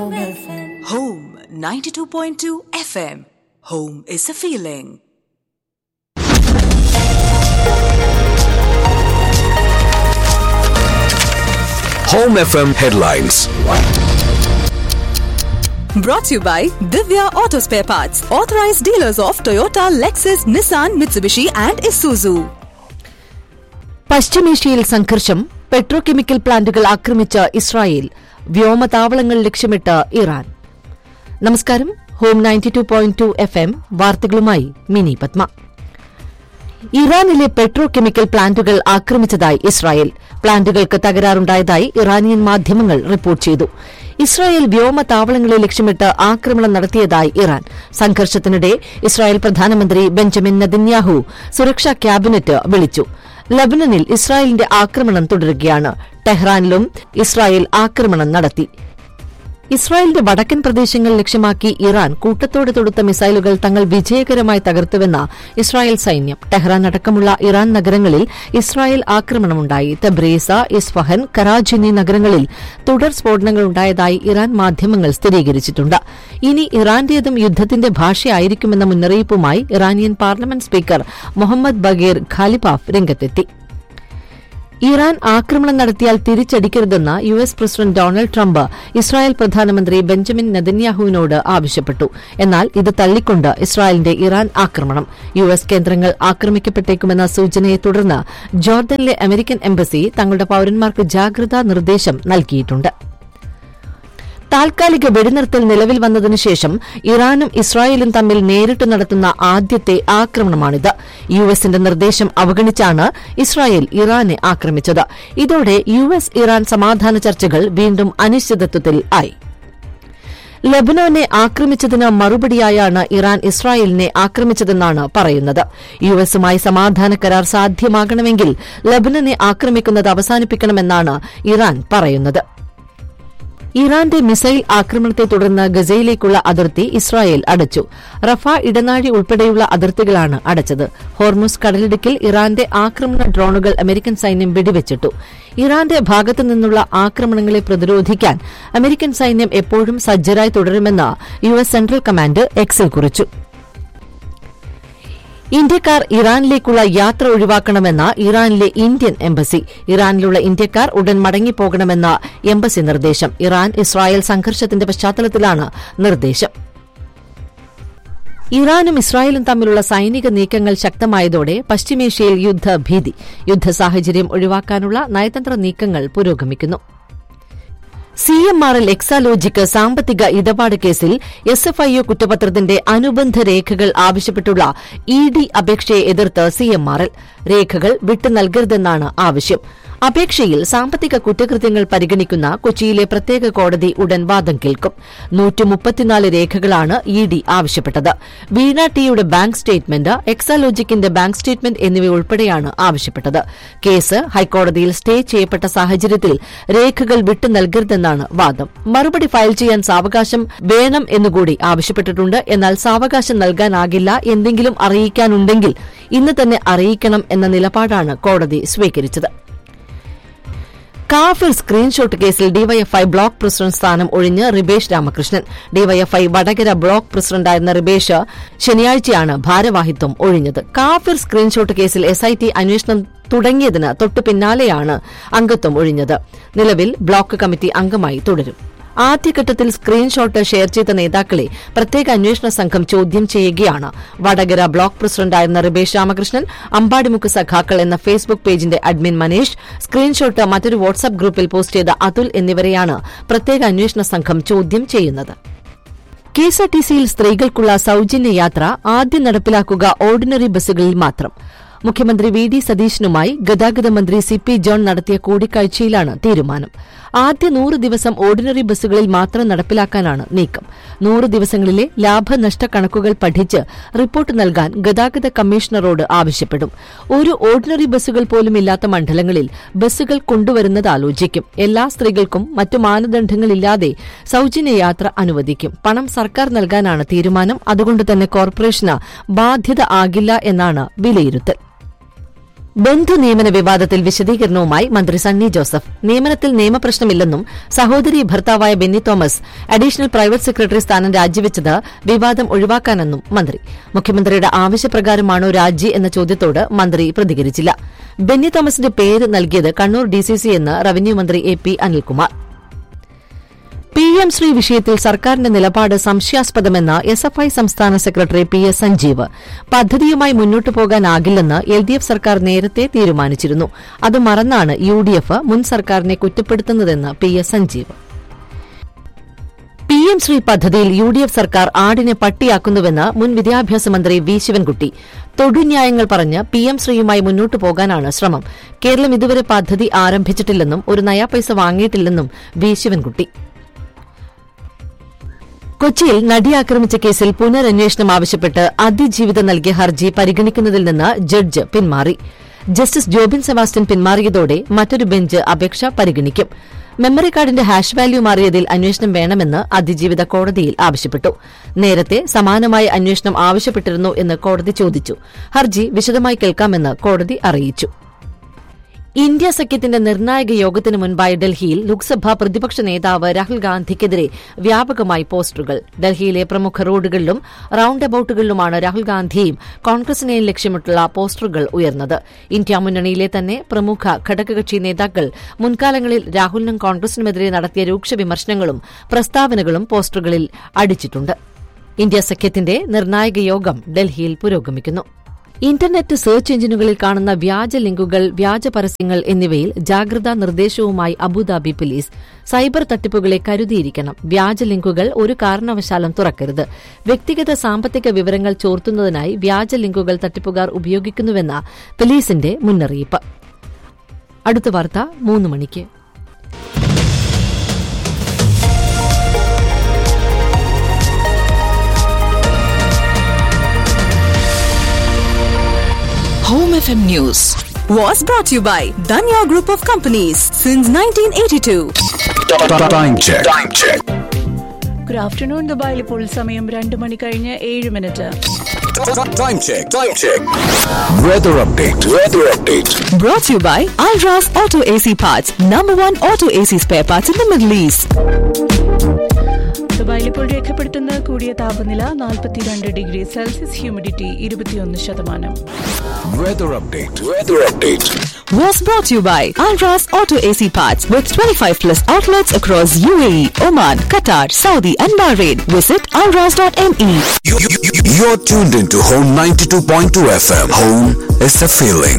Home FM. Home 92.2 FM. Home is a feeling. Home FM headlines. Brought to you by Divya Auto Spare Parts, authorized dealers of Toyota, Lexus, Nissan, Mitsubishi, and Isuzu. പശ്ചിമേഷ്യയിൽ സംഘർഷം petrochemical പ്ലാന്റുകൾ ആക്രമിച്ച Israel വ്യോമതാവളങ്ങൾ ലക്ഷ്യമിട്ട് Iran നമസ്കാരം home ninety two point two F M വാർത്തകളുമായി മിനി പത്മ ഇറാനിലെ petrochemical പ്ലാന്റുകൾ ആക്രമിച്ചതായി ഇസ്രായേൽ പ്ലാന്റുകൾക്ക് തകരാറുണ്ടായതായി ഇറാനിയൻ മാധ്യമങ്ങൾ റിപ്പോർട്ട് ചെയ്തു ഇസ്രായേൽ വ്യോമതാവളങ്ങളെ ലക്ഷ്യമിട്ട് ആക്രമണം നടത്തിയതായി ഇറാൻ സംഘർഷത്തിനിടെ ഇസ്രായേൽ പ്രധാനമന്ത്രി ബെഞ്ചമിൻ നദിന്യാഹു സുരക്ഷാ ക്യാബിനറ്റ് വിളിച്ചു ലബനനിൽ ഇസ്രായേലിന്റെ ആക്രമണം തുടരുകയാണ് ടെഹ്റാനിലും ഇസ്രായേൽ ആക്രമണം നടത്തി ഇസ്രായേലിന്റെ വടക്കൻ പ്രദേശങ്ങൾ ലക്ഷ്യമാക്കി ഇറാൻ കൂട്ടത്തോടെ തൊടുത്ത മിസൈലുകൾ തങ്ങൾ വിജയകരമായി തകർത്തുവെന്ന ഇസ്രായേൽ സൈന്യം ടെഹ്റാൻ അടക്കമുള്ള ഇറാൻ നഗരങ്ങളിൽ ഇസ്രായേൽ ആക്രമണമുണ്ടായി തബ്രേസ ഇസ്ഫഹൻ കറാജ് എന്നീ നഗരങ്ങളിൽ തുടർ സ്ഫോടനങ്ങൾ ഉണ്ടായതായി ഇറാൻ മാധ്യമങ്ങൾ സ്ഥിരീകരിച്ചിട്ടുണ്ട് ഇനി ഇറാന്റേതും യുദ്ധത്തിന്റെ ഭാഷയായിരിക്കുമെന്ന മുന്നറിയിപ്പുമായി Iranian parliament speaker Mohammad Bagher Ghalibaf രംഗത്തെത്തി ഇറാൻ ആക്രമണം നടത്തിയാൽ തിരിച്ചടിക്കരുതെന്ന് U S president Donald Trump Israel പ്രധാനമന്ത്രി ബെഞ്ചമിൻ നെതന്യാഹുവിനോട് ആവശ്യപ്പെട്ടു എന്നാൽ ഇത് തള്ളിക്കൊണ്ട് ഇസ്രായേലിന്റെ ഇറാൻ ആക്രമണം യു എസ് കേന്ദ്രങ്ങൾ ആക്രമിക്കപ്പെട്ടേക്കുമെന്ന സൂചനയെ തുടർന്ന് ജോർദനിലെ അമേരിക്കൻ എംബസി തങ്ങളുടെ പൌരന്മാർക്ക് ജാഗ്രതാ നിർദ്ദേശം നൽകിയിട്ടുണ്ട് താൽക്കാലിക വെടിനിർത്തൽ നിലവിൽ വന്നതിനു ശേഷം ഇറാനും ഇസ്രായേലും തമ്മിൽ നേരിട്ട് നടത്തുന്ന ആദ്യത്തെ ആക്രമണമാണിത് യു എസിന്റെ നിർദ്ദേശം അവഗണിച്ചാണ് ഇസ്രായേൽ ഇറാനെ ആക്രമിച്ചത് ഇതോടെ യു എസ് ഇറാൻ സമാധാന ചർച്ചകൾ വീണ്ടും അനിശ്ചിതത്വത്തിൽ ആയി ലബനോനെ ആക്രമിച്ചതിന് മറുപടിയായാണ് ഇറാൻ ഇസ്രായേലിനെ ആക്രമിച്ചതെന്നാണ് പറയുന്നത് യു എസുമായി സമാധാന കരാർ സാധ്യമാകണമെങ്കിൽ ലബനനെ ആക്രമിക്കുന്നത് അവസാനിപ്പിക്കണമെന്നാണ് ഇറാൻ പറയുന്നത് ഇറാന്റെ മിസൈൽ ആക്രമണത്തെ തുടർന്ന് ഗസയിലേക്കുള്ള അതിർത്തി ഇസ്രായേൽ അടച്ചു റഫ ഇടനാഴി ഉൾപ്പെടെയുള്ള അതിർത്തികളാണ് അടച്ചത് ഹോർമുസ് കടലിടുക്കിൽ ഇറാന്റെ ആക്രമണ ഡ്രോണുകൾ അമേരിക്കൻ സൈന്യം വെടിവെച്ചിട്ടു ഇറാന്റെ ഭാഗത്തു നിന്നുള്ള ആക്രമണങ്ങളെ പ്രതിരോധിക്കാൻ അമേരിക്കൻ സൈന്യം എപ്പോഴും സജ്ജരായി തുടരുമെന്ന് യു എസ് സെൻട്രൽ കമാൻഡ് എക്സിൽ കുറിച്ചു ഇന്ത്യക്കാർ ഇറാനിലേക്കുള്ള യാത്ര ഒഴിവാക്കണമെന്ന ഇറാനിലെ ഇന്ത്യൻ എംബസി ഇറാനിലുള്ള ഇന്ത്യക്കാർ ഉടൻ മടങ്ങിപ്പോകണമെന്ന എംബസി നിർദ്ദേശം ഇറാൻ ഇസ്രായേൽ സംഘർഷത്തിന്റെ പശ്ചാത്തലത്തിലാണ് നിർദ്ദേശം ഇറാനും ഇസ്രായേലും തമ്മിലുള്ള സൈനിക നീക്കങ്ങൾ ശക്തമായതോടെ പശ്ചിമേഷ്യയിൽ യുദ്ധഭീതി യുദ്ധ സാഹചര്യം ഒഴിവാക്കാനുള്ള നയതന്ത്ര നീക്കങ്ങൾ പുരോഗമിക്കുന്നു C M R L Exalogic സാമ്പത്തിക ഇടപാട് കേസിൽ എസ് എഫ് ഐ ഒ കുറ്റപത്രത്തിന്റെ അനുബന്ധ രേഖകൾ ആവശ്യപ്പെട്ടുള്ള ഇ ഡി അപേക്ഷയെ എതിർത്ത് സി എം ആർ എൽ രേഖകൾ വിട്ടു നൽകരുതെന്നാണ് ആവശ്യം അപേക്ഷയിൽ സാമ്പത്തിക കുറ്റകൃത്യങ്ങൾ പരിഗണിക്കുന്ന കൊച്ചിയിലെ പ്രത്യേക കോടതി ഉടൻ വാദം കേൾക്കും നൂറ്റിമുപ്പത്തിനാല് രേഖകളാണ് ഇ ഡി ആവശ്യപ്പെട്ടത് വീണ ടിയുടെ ബാങ്ക് സ്റ്റേറ്റ്മെന്റ് എക്സാലോജിക്കിന്റെ ബാങ്ക് സ്റ്റേറ്റ്മെന്റ് എന്നിവയുൾപ്പെടെയാണ് ആവശ്യപ്പെട്ടത് കേസ് ഹൈക്കോടതിയിൽ സ്റ്റേ ചെയ്യപ്പെട്ട സാഹചര്യത്തിൽ രേഖകൾ വിട്ടു നൽകരുതെന്നാണ് വാദം മറുപടി ഫയൽ ചെയ്യാൻ സാവകാശം വേണം എന്നുകൂടി ആവശ്യപ്പെട്ടിട്ടുണ്ട് എന്നാൽ സാവകാശം നൽകാനാകില്ല എന്തെങ്കിലും അറിയിക്കാനുണ്ടെങ്കിൽ ഇന്ന് തന്നെ അറിയിക്കണം എന്ന നിലപാടാണ് കോടതി സ്വീകരിച്ചത് കാഫിർ സ്ക്രീൻഷോട്ട് കേസിൽ ഡിവൈഎഫ്ഐ ബ്ലോക്ക് പ്രസിഡന്റ് സ്ഥാനം ഒഴിഞ്ഞ് റിബേഷ് രാമകൃഷ്ണൻ ഡിവൈഎഫ്ഐ വടകര ബ്ലോക്ക് പ്രസിഡന്റായിരുന്ന റിബേഷ് ശനിയാഴ്ചയാണ് ഭാരവാഹിത്വം ഒഴിഞ്ഞത് കാഫിർ സ്ക്രീൻഷോട്ട് കേസിൽ എസ്ഐടി അന്വേഷണം തുടങ്ങിയതിന് തൊട്ടു പിന്നാലെയാണ് അംഗത്വം ഒഴിഞ്ഞത് നിലവിൽ ബ്ലോക്ക് കമ്മിറ്റി അംഗമായി തുടരും ആദ്യഘട്ടത്തിൽ സ്ക്രീൻഷോട്ട് ഷെയർ ചെയ്ത നേതാക്കളെ പ്രത്യേക അന്വേഷണ സംഘം ചോദ്യം ചെയ്യുകയാണ് വടകര ബ്ലോക്ക് പ്രസിഡന്റായിരുന്ന റിബേഷ് രാമകൃഷ്ണൻ അമ്പാടിമുക്ക് സഖാക്കൾ എന്ന ഫേസ്ബുക്ക് പേജിന്റെ അഡ്മിൻ മനേഷ് സ്ക്രീൻഷോട്ട് മറ്റൊരു വാട്സ്ആപ്പ് ഗ്രൂപ്പിൽ പോസ്റ്റ് ചെയ്ത അതുൽ എന്നിവരെയാണ് പ്രത്യേക അന്വേഷണ സംഘം ചോദ്യം ചെയ്യുന്നത് കെഎസ്ആർടിസിയിൽ സ്ത്രീകൾക്കുള്ള സൌജന്യ യാത്ര ആദ്യം നടപ്പിലാക്കുക ഓർഡിനറി ബസ്സുകളിൽ മാത്രം മുഖ്യമന്ത്രി വി ഡി സതീശനുമായി ഗതാഗത മന്ത്രി സി പി ജോൺ നടത്തിയ കൂടിക്കാഴ്ചയിലാണ് തീരുമാനം ആദ്യ നൂറ് ദിവസം ഓർഡിനറി ബസ്സുകളിൽ മാത്രം നടപ്പിലാക്കാനാണ് നീക്കം നൂറ് ദിവസങ്ങളിലെ ലാഭനഷ്ട കണക്കുകൾ പഠിച്ച് റിപ്പോർട്ട് നൽകാൻ ഗതാഗത കമ്മീഷണറോട് ആവശ്യപ്പെടും ഒരു ഓർഡിനറി ബസ്സുകൾ പോലും ഇല്ലാത്ത മണ്ഡലങ്ങളിൽ ബസ്സുകൾ കൊണ്ടുവരുന്നത് ആലോചിക്കും എല്ലാ സ്ത്രീകൾക്കും മറ്റു മാനദണ്ഡങ്ങളില്ലാതെ സൌജന്യ യാത്ര അനുവദിക്കും പണം സർക്കാർ നൽകാനാണ് തീരുമാനം അതുകൊണ്ട് തന്നെ കോർപ്പറേഷന് ബാധ്യത ആകില്ല എന്നാണ് വിലയിരുത്തൽ ബന്ധു നിയമന വിവാദത്തിൽ വിശദീകരണവുമായി മന്ത്രി സണ്ണി ജോസഫ് നിയമനത്തിൽ നിയമപ്രശ്നമില്ലെന്നും സഹോദരി ഭർത്താവായ Benny Thomas additional private secretary സ്ഥാനം രാജിവെച്ചത് വിവാദം ഒഴിവാക്കാനെന്നും മന്ത്രി മുഖ്യമന്ത്രിയുടെ ആവശ്യപ്രകാരമാണോ രാജി എന്ന ചോദ്യത്തോട് മന്ത്രി പ്രതികരിച്ചില്ല ബെന്നി തോമസിന്റെ പേര് നൽകിയത് കണ്ണൂർ ഡിസിസി എന്ന് റവന്യൂ മന്ത്രി A P Anilkumar P M Shri വിഷയത്തിൽ സർക്കാരിന്റെ നിലപാട് സംശയാസ്പദമെന്ന് എസ് എഫ് ഐ സംസ്ഥാന സെക്രട്ടറി പി എസ് സഞ്ജീവ് പദ്ധതിയുമായി മുന്നോട്ടു പോകാനാകില്ലെന്ന് എൽ ഡി എഫ് സർക്കാർ നേരത്തെ തീരുമാനിച്ചിരുന്നു അത് മറന്നാണ് യു ഡി എഫ് മുൻ സർക്കാരിനെ കുറ്റപ്പെടുത്തുന്നതെന്ന് P S Sanjeev P M Shri പദ്ധതിയിൽ യു ഡി എഫ് സർക്കാർ ആടിനെ പട്ടിയാക്കുന്നുവെന്ന് മുൻ വിദ്യാഭ്യാസ മന്ത്രി വി ശിവൻകുട്ടി തൊടുന്യായങ്ങൾ പറഞ്ഞ് പി എം ശ്രീയുമായി മുന്നോട്ടു പോകാനാണ് ശ്രമം കേരളം ഇതുവരെ പദ്ധതി ആരംഭിച്ചിട്ടില്ലെന്നും ഒരു നയാ പൈസ വാങ്ങിയിട്ടില്ലെന്നും വി ശിവൻകുട്ടി കൊച്ചിയിൽ നടി ആക്രമിച്ച കേസിൽ പുനരന്വേഷണം ആവശ്യപ്പെട്ട് അതിജീവിത നൽകിയ ഹർജി പരിഗണിക്കുന്നതിൽ നിന്ന് ജഡ്ജ് പിന്മാറി ജസ്റ്റിസ് ജോബിൻ സെബാസ്റ്റ്യൻ പിന്മാറിയതോടെ മറ്റൊരു ബെഞ്ച് അപേക്ഷ പരിഗണിക്കും മെമ്മറി കാർഡിന്റെ ഹാഷ് വാല്യൂ മാറിയതിൽ അന്വേഷണം വേണമെന്ന് അതിജീവിത കോടതിയിൽ ആവശ്യപ്പെട്ടു നേരത്തെ സമാനമായ അന്വേഷണം ആവശ്യപ്പെട്ടിരുന്നു എന്ന് കോടതി ചോദിച്ചു ഹർജി വിശദമായി കേൾക്കാമെന്ന് കോടതി അറിയിച്ചു ഇന്ത്യ സഖ്യത്തിന്റെ നിർണായക യോഗത്തിന് മുൻപായി ഡൽഹിയിൽ ലോക്സഭാ പ്രതിപക്ഷ നേതാവ് രാഹുൽ ഗാന്ധിക്കെതിരെ വ്യാപകമായി പോസ്റ്ററുകൾ ഡൽഹിയിലെ പ്രമുഖ റോഡുകളിലും റൌണ്ട് അബൌട്ടുകളിലുമാണ് രാഹുൽ ഗാന്ധിയെയും കോൺഗ്രസിനെയും ലക്ഷ്യമിട്ടുള്ള പോസ്റ്ററുകൾ ഉയർന്നത് ഇന്ത്യ മുന്നണിയിലെ തന്നെ പ്രമുഖ ഘടകകക്ഷി നേതാക്കൾ മുൻകാലങ്ങളിൽ രാഹുലിനും കോൺഗ്രസിനുമെതിരെ നടത്തിയ രൂക്ഷ വിമർശനങ്ങളും പ്രസ്താവനകളും പോസ്റ്ററുകളിൽ അടിച്ചിട്ടുണ്ട് ഇന്ത്യ സഖ്യത്തിന്റെ നിർണായക യോഗം ഡൽഹിയിൽ പുരോഗമിക്കുന്നു ഇന്റർനെറ്റ് സെർച്ച് എഞ്ചിനുകളിൽ കാണുന്ന വ്യാജ ലിങ്കുകൾ വ്യാജ പരസ്യങ്ങൾ എന്നിവയിൽ ജാഗ്രതാ നിർദ്ദേശവുമായി അബുദാബി പോലീസ് സൈബർ തട്ടിപ്പുകളെ കരുതിയിരിക്കണം വ്യാജ ലിങ്കുകൾ ഒരു കാരണവശാലും തുറക്കരുത് വ്യക്തിഗത സാമ്പത്തിക വിവരങ്ങൾ ചോർത്തുന്നതിനായി വ്യാജ ലിങ്കുകൾ തട്ടിപ്പുകാർ ഉപയോഗിക്കുന്നുവെന്ന പോലീസിന്റെ മുന്നറിയിപ്പ് അടുത്ത വാർത്ത മൂന്ന് മണിക്ക് Home FM News was brought to you by Danya Group of Companies since 1982. Time check. Time check. Good afternoon ദുബായിൽ ഇപ്പോൾ സമയം രണ്ട് മണി കഴിഞ്ഞ് ഏഴ് minute Time check. Time check. Weather update. Weather update. Brought to you by Alras Auto AC Parts, number one auto AC spare parts in the Middle East. ദുബായിൽ ഇപ്പോൾ രേഖപ്പെടുത്തുന്ന കൂടിയ താപനില നാൽപ്പത്തിരണ്ട് ഡിഗ്രി സെൽഷ്യസ് ഹ്യൂമിഡിറ്റി ഇരുപത്തിയൊന്ന് ശതമാനം Weather update. Weather update. Was brought to you by Alras Auto AC Parts with 25 plus outlets across UAE, Oman, Qatar, Saudi, and Bahrain. Visit alras.me. You, you, you, you're tuned into Home 92.2 FM. Home is a feeling.